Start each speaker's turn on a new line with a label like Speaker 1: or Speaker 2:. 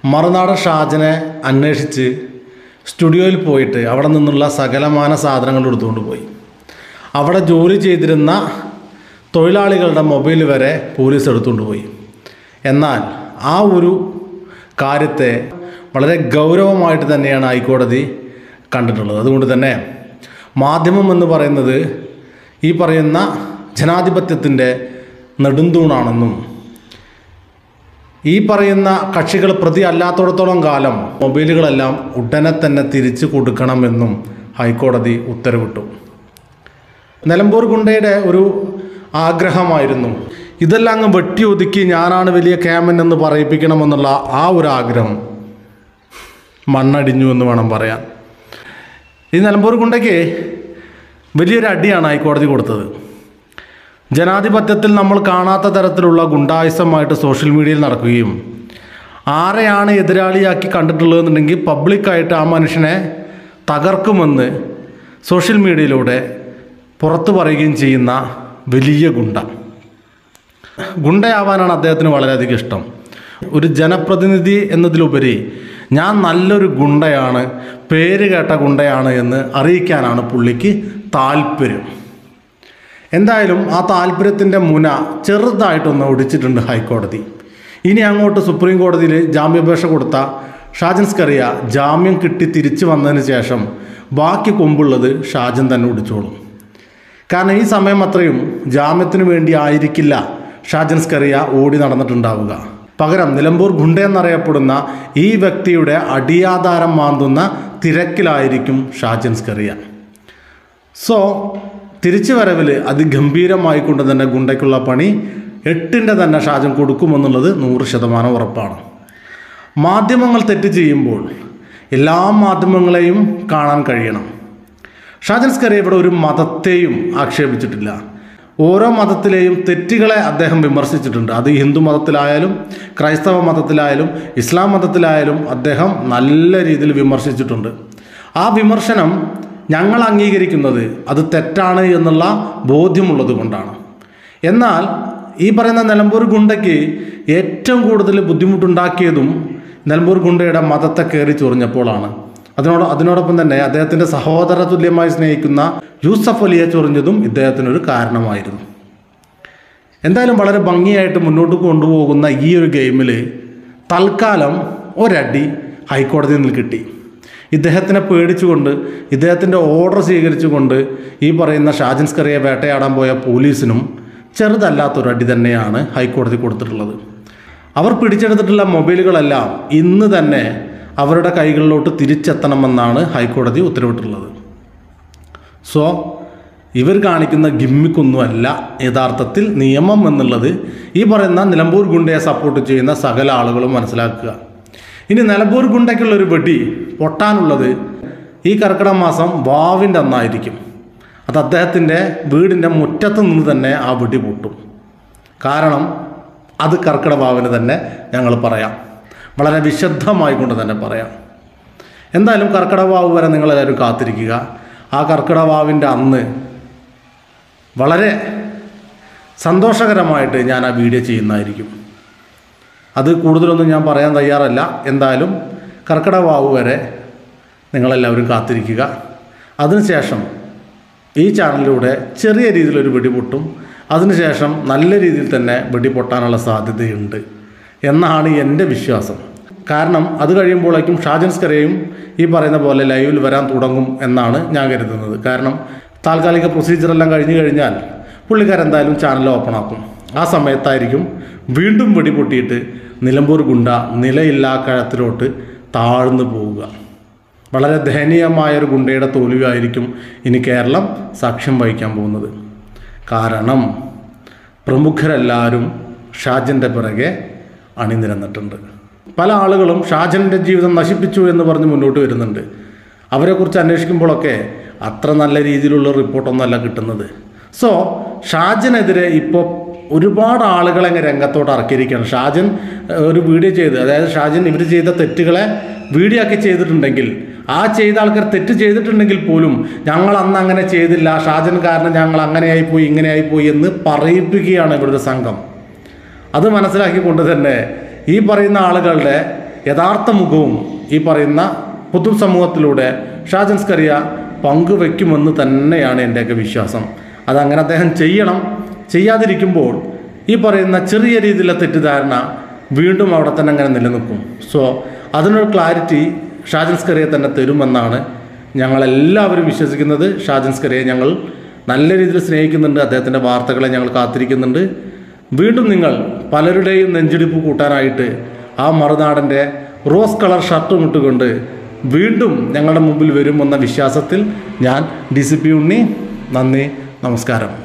Speaker 1: മറുനാടൻ ഷാജനെ അന്വേഷിച്ച് സ്റ്റുഡിയോയിൽ പോയിട്ട് അവിടെ നിന്നുള്ള സകലമാന സാധനങ്ങൾ എടുത്തുകൊണ്ട് പോയി അവിടെ ജോലി ചെയ്തിരുന്ന തൊഴിലാളികളുടെ മൊബൈൽ വരെ പോലീസ് എടുത്തുകൊണ്ട് പോയി എന്നാൽ ആ ഒരു കാര്യത്തെ വളരെ ഗൗരവമായിട്ട് തന്നെയാണ് ഹൈക്കോടതി കണ്ടിട്ടുള്ളത് അതുകൊണ്ട് തന്നെ മാധ്യമം എന്ന് പറയുന്നത് ഈ പറയുന്ന ജനാധിപത്യത്തിൻ്റെ നെടുന്തൂണാണെന്നും ഈ പറയുന്ന കക്ഷികൾ പ്രതി അല്ലാത്തിടത്തോളം കാലം മൊബൈലുകളെല്ലാം ഉടനെ തന്നെ തിരിച്ചു കൊടുക്കണമെന്നും ഹൈക്കോടതി ഉത്തരവിട്ടു നിലമ്പൂർ ഗുണ്ടയുടെ ഒരു ആഗ്രഹമായിരുന്നു ഇതെല്ലാം അങ്ങ് വെട്ടി ഒതുക്കി ഞാനാണ് വലിയ ക്യാമൻ എന്ന് പറയിപ്പിക്കണമെന്നുള്ള ആ ഒരു ആഗ്രഹം മണ്ണടിഞ്ഞു എന്ന് വേണം പറയാൻ ഈ നിലമ്പൂർ ഗുണ്ടയ്ക്ക് വലിയൊരു അടിയാണ് ഹൈക്കോടതി കൊടുത്തത് ജനാധിപത്യത്തിൽ നമ്മൾ കാണാത്ത തരത്തിലുള്ള ഗുണ്ടായുസമായിട്ട് സോഷ്യൽ മീഡിയയിൽ നടക്കുകയും ആരെയാണ് എതിരാളിയാക്കി കണ്ടിട്ടുള്ളതെന്നുണ്ടെങ്കിൽ പബ്ലിക്കായിട്ട് ആ മനുഷ്യനെ തകർക്കുമെന്ന് സോഷ്യൽ മീഡിയയിലൂടെ പുറത്തു പറയുകയും ചെയ്യുന്ന വലിയ ഗുണ്ട ഗുണ്ടയാവാനാണ് അദ്ദേഹത്തിന് വളരെയധികം ഇഷ്ടം ഒരു ജനപ്രതിനിധി എന്നതിലുപരി ഞാൻ നല്ലൊരു ഗുണ്ടയാണ് പേര് കേട്ട ഗുണ്ടയാണ് എന്ന് അറിയിക്കാനാണ് പുള്ളിക്ക് താല്പര്യം എന്തായാലും ആ താല്പര്യത്തിൻ്റെ മുന ചെറുതായിട്ടൊന്ന് ഒടിച്ചിട്ടുണ്ട് ഹൈക്കോടതി ഇനി അങ്ങോട്ട് സുപ്രീം കോടതിയിൽ ജാമ്യാപേക്ഷ കൊടുത്ത ഷാജൻ സ്കറിയ ജാമ്യം കിട്ടി തിരിച്ചു വന്നതിന് ശേഷം ബാക്കി കൊമ്പുള്ളത് ഷാജൻ തന്നെ ഒടിച്ചോളും കാരണം ഈ സമയം അത്രയും ജാമ്യത്തിന് വേണ്ടി ആയിരിക്കില്ല ഷാജൻ സ്കറിയ ഓടി നടന്നിട്ടുണ്ടാവുക പകരം നിലമ്പൂർ ഗുണ്ട എന്നറിയപ്പെടുന്ന ഈ വ്യക്തിയുടെ അടിയാധാരം മാന്തുന്ന തിരക്കിലായിരിക്കും ഷാജൻ സ്കറിയ സോ തിരിച്ചു വരവിൽ അതിഗംഭീരമായിക്കൊണ്ട് തന്നെ ഗുണ്ടയ്ക്കുള്ള പണി എട്ടിൻ്റെ തന്നെ ഷാജൻ കൊടുക്കുമെന്നുള്ളത് നൂറ് ശതമാനം ഉറപ്പാണ് മാധ്യമങ്ങൾ തെറ്റ് ചെയ്യുമ്പോൾ എല്ലാ മാധ്യമങ്ങളെയും കാണാൻ കഴിയണം ഷാജൻ സ്കറിയ ഇവിടെ ഒരു മതത്തെയും ആക്ഷേപിച്ചിട്ടില്ല ഓരോ മതത്തിലെയും തെറ്റുകളെ അദ്ദേഹം വിമർശിച്ചിട്ടുണ്ട് അത് ഹിന്ദു മതത്തിലായാലും ക്രൈസ്തവ മതത്തിലായാലും ഇസ്ലാം മതത്തിലായാലും അദ്ദേഹം നല്ല രീതിയിൽ വിമർശിച്ചിട്ടുണ്ട് ആ വിമർശനം ഞങ്ങൾ അംഗീകരിക്കുന്നത് അത് തെറ്റാണ് എന്നുള്ള ബോധ്യമുള്ളത് കൊണ്ടാണ് എന്നാൽ ഈ പറയുന്ന നിലമ്പൂർ ഗുണ്ടയ്ക്ക് ഏറ്റവും കൂടുതൽ ബുദ്ധിമുട്ടുണ്ടാക്കിയതും നിലമ്പൂർ ഗുണ്ടയുടെ മതത്തെ കയറി ചൊറിഞ്ഞപ്പോഴാണ് അതിനോട് അതിനോടൊപ്പം തന്നെ അദ്ദേഹത്തിൻ്റെ സഹോദര തുല്യമായി സ്നേഹിക്കുന്ന യൂസഫ് അലിയെ ചൊറിഞ്ഞതും ഇദ്ദേഹത്തിനൊരു കാരണമായിരുന്നു എന്തായാലും വളരെ ഭംഗിയായിട്ട് മുന്നോട്ട് കൊണ്ടുപോകുന്ന ഈ ഒരു ഗെയിമിൽ തൽക്കാലം ഒരടി ഹൈക്കോടതിയിൽ നിന്ന് കിട്ടി ഇദ്ദേഹത്തിനെ പേടിച്ചുകൊണ്ട് ഇദ്ദേഹത്തിൻ്റെ ഓർഡർ സ്വീകരിച്ചുകൊണ്ട് ഈ പറയുന്ന ഷാജൻ സ്കറിയെ വേട്ടയാടാൻ പോയ പോലീസിനും ചെറുതല്ലാത്തൊരു അടി തന്നെയാണ് ഹൈക്കോടതി കൊടുത്തിട്ടുള്ളത് അവർ പിടിച്ചെടുത്തിട്ടുള്ള മൊബൈലുകളെല്ലാം ഇന്ന് തന്നെ അവരുടെ കൈകളിലോട്ട് തിരിച്ചെത്തണമെന്നാണ് ഹൈക്കോടതി ഉത്തരവിട്ടുള്ളത് സോ ഇവർ കാണിക്കുന്ന ഗിമ്മിക്കൊന്നുമല്ല യഥാർത്ഥത്തിൽ നിയമം എന്നുള്ളത് ഈ പറയുന്ന നിലമ്പൂർ ഗുണ്ടയെ സപ്പോർട്ട് ചെയ്യുന്ന സകല ആളുകളും മനസ്സിലാക്കുക ഇനി നിലമ്പൂർ ഗുണ്ടയ്ക്കുള്ള ഒരു വെടി പൊട്ടാനുള്ളത് ഈ കർക്കിടക മാസം വാവിൻ്റെ അന്നായിരിക്കും അത് അദ്ദേഹത്തിൻ്റെ വീടിൻ്റെ മുറ്റത്ത് നിന്ന് തന്നെ ആ വെടി പൊട്ടും കാരണം അത് കർക്കിടക വാവിന് തന്നെ ഞങ്ങൾ പറയാം വളരെ വിശുദ്ധമായി കൊണ്ട് തന്നെ പറയാം എന്തായാലും കർക്കിടക വാവ് വരെ നിങ്ങളെല്ലാവരും കാത്തിരിക്കുക ആ കർക്കിടക വാവിൻ്റെ അന്ന് വളരെ സന്തോഷകരമായിട്ട് ഞാൻ ആ വീഡിയോ ചെയ്യുന്നതായിരിക്കും അത് കൂടുതലൊന്നും ഞാൻ പറയാൻ തയ്യാറല്ല എന്തായാലും കർക്കിടക വാവ് വരെ നിങ്ങളെല്ലാവരും കാത്തിരിക്കുക അതിനുശേഷം ഈ ചാനലിലൂടെ ചെറിയ രീതിയിലൊരു വെടിപൊട്ടും അതിനുശേഷം നല്ല രീതിയിൽ തന്നെ വെടിപൊട്ടാനുള്ള സാധ്യതയുണ്ട് എന്നാണ് എൻ്റെ വിശ്വാസം കാരണം അത് കഴിയുമ്പോഴേക്കും ഷാജൻ സ്കരയും ഈ പറയുന്ന പോലെ ലൈവിൽ വരാൻ തുടങ്ങും എന്നാണ് ഞാൻ കരുതുന്നത് കാരണം താൽക്കാലിക പ്രൊസീജിയറെല്ലാം കഴിഞ്ഞു കഴിഞ്ഞാൽ പുള്ളിക്കാരെന്തായാലും ചാനൽ ഓപ്പൺ ആക്കും ആ സമയത്തായിരിക്കും വീണ്ടും വെടിപൊട്ടിയിട്ട് നിലമ്പൂർ ഗുണ്ട നിലയില്ലാ കഴത്തിലോട്ട് താഴ്ന്നു പോവുക വളരെ ദയനീയമായൊരു ഗുണ്ടയുടെ തോൽവിയായിരിക്കും ഇനി കേരളം സാക്ഷ്യം വഹിക്കാൻ പോകുന്നത് കാരണം പ്രമുഖരെല്ലാവരും ഷാജൻ്റെ പിറകെ അണിനിരന്നിട്ടുണ്ട് പല ആളുകളും ഷാജൻ്റെ ജീവിതം നശിപ്പിച്ചു എന്ന് പറഞ്ഞ് മുന്നോട്ട് വരുന്നുണ്ട് അവരെക്കുറിച്ച് അന്വേഷിക്കുമ്പോഴൊക്കെ അത്ര നല്ല രീതിയിലുള്ള റിപ്പോർട്ടൊന്നുമല്ല കിട്ടുന്നത് സോ ഷാജനെതിരെ ഇപ്പോൾ ഒരുപാട് ആളുകളെ അങ്ങ് രംഗത്തോട്ട് ഇറക്കിയിരിക്കുകയാണ് ഷാജൻ ഏഹ്, ഒരു വീഡിയോ ചെയ്ത് അതായത് ഷാജൻ ഇവർ ചെയ്ത തെറ്റുകളെ വീഡിയോ ആക്കി ചെയ്തിട്ടുണ്ടെങ്കിൽ ആ ചെയ്ത ആൾക്കാർ തെറ്റ് ചെയ്തിട്ടുണ്ടെങ്കിൽ പോലും ഞങ്ങൾ അന്ന് അങ്ങനെ ചെയ്തില്ല ഷാജൻ കാരണം ഞങ്ങൾ അങ്ങനെയായി പോയി ഇങ്ങനെയായി പോയി എന്ന് പറയിപ്പിക്കുകയാണ് ഇവിടുത്തെ സംഘം അത് മനസ്സിലാക്കിക്കൊണ്ട് തന്നെ ഈ പറയുന്ന ആളുകളുടെ യഥാർത്ഥ മുഖവും ഈ പറയുന്ന പൊതുസമൂഹത്തിലൂടെ ഷാജൻ സ്കറിയ പങ്കുവെക്കുമെന്ന് തന്നെയാണ് എൻ്റെയൊക്കെ വിശ്വാസം അതങ്ങനെ അദ്ദേഹം ചെയ്യണം ചെയ്യാതിരിക്കുമ്പോൾ ഈ പറയുന്ന ചെറിയ രീതിയിലുള്ള തെറ്റിദ്ധാരണ വീണ്ടും അവിടെ തന്നെ അങ്ങനെ നിലനിൽക്കും സോ അതിനൊരു ക്ലാരിറ്റി ഷാജൻ സ്കറിയെ തന്നെ തരുമെന്നാണ് ഞങ്ങളെല്ലാവരും വിശ്വസിക്കുന്നത് ഷാജൻ സ്കറിയെ ഞങ്ങൾ നല്ല രീതിയിൽ സ്നേഹിക്കുന്നുണ്ട് അദ്ദേഹത്തിൻ്റെ വാർത്തകളെ ഞങ്ങൾ കാത്തിരിക്കുന്നുണ്ട് വീണ്ടും നിങ്ങൾ പലരുടെയും നെഞ്ചിടിപ്പ് കൂട്ടാനായിട്ട് ആ മറുനാടൻ്റെ റോസ് കളർ ഷർട്ടും ഇട്ടുകൊണ്ട് വീണ്ടും ഞങ്ങളുടെ മുമ്പിൽ വരുമെന്ന വിശ്വാസത്തിൽ ഞാൻ ഡി സി പി ഉണ്ണി നന്ദി നമസ്കാരം